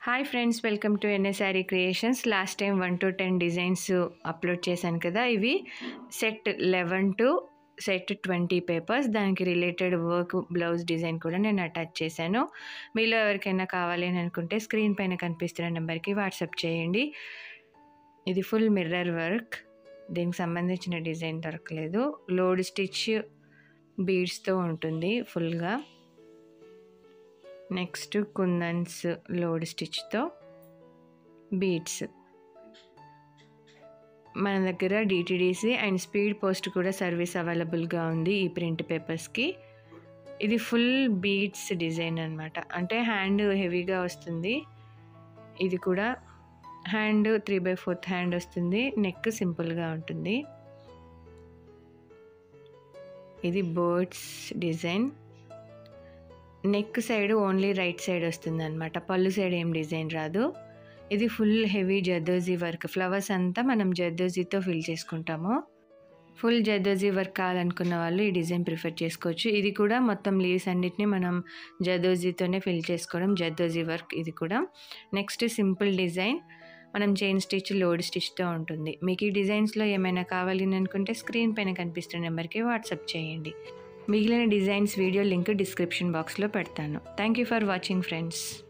hi friends welcome to NSRE creations last time one two ten designs upload చేశాను కదా ఇవి set eleven two set twenty papers దానికి related work blouse design కూడా నేను attach చేశాను మీలో ఎవరికైనా కావాలి అని అనుకుంటే స్క్రీన్ పైన కనిపిస్తున్న నెంబర్కి వాట్సాప్ చేయండి ఇది ఫుల్ మిర్రర్ వర్క్ దీనికి సంబంధించిన డిజైన్ దొరకలేదు లోడ్ స్టిచ్ బీడ్స్తో ఉంటుంది ఫుల్గా నెక్స్ట్ కుందన్స్ లోడ్ స్టిచ్తో బీడ్స్ మన దగ్గర డిటిడిసి అండ్ స్పీడ్ పోస్ట్ కూడా సర్వీస్ అవైలబుల్గా ఉంది ఈ ప్రింట్ పేపర్స్కి ఇది ఫుల్ బీడ్స్ డిజైన్ అనమాట అంటే హ్యాండ్ హెవీగా వస్తుంది ఇది కూడా hand three by fourth hand వస్తుంది నెక్ సింపుల్గా ఉంటుంది ఇది birds design neck side only right side వస్తుంది అనమాట పళ్ళు సైడ్ ఏం డిజైన్ రాదు ఇది full heavy zardozi work flowers అంతా మనం జర్దోజీతో ఫిల్ చేసుకుంటాము ఫుల్ జర్దోజీ వర్క్ కావాలనుకున్న వాళ్ళు ఈ డిజైన్ ప్రిఫర్ చేసుకోవచ్చు ఇది కూడా మొత్తం లీవ్స్ అన్నిటిని మనం జర్దోజీతోనే ఫిల్ చేసుకోవడం జర్దోజీ వర్క్ ఇది కూడా నెక్స్ట్ సింపుల్ డిజైన్ మనం చైన్ స్టిచ్ లోడ్ స్టిచ్తో ఉంటుంది మీకు ఈ డిజైన్స్లో ఏమైనా కావాలి అనుకుంటే స్క్రీన్ పైన కనిపిస్తున్న నెంబర్కి వాట్సాప్ చేయండి మిగిలిన డిజైన్స్ వీడియో లింక్ డిస్క్రిప్షన్ బాక్స్లో పెడతాను thank you for watching friends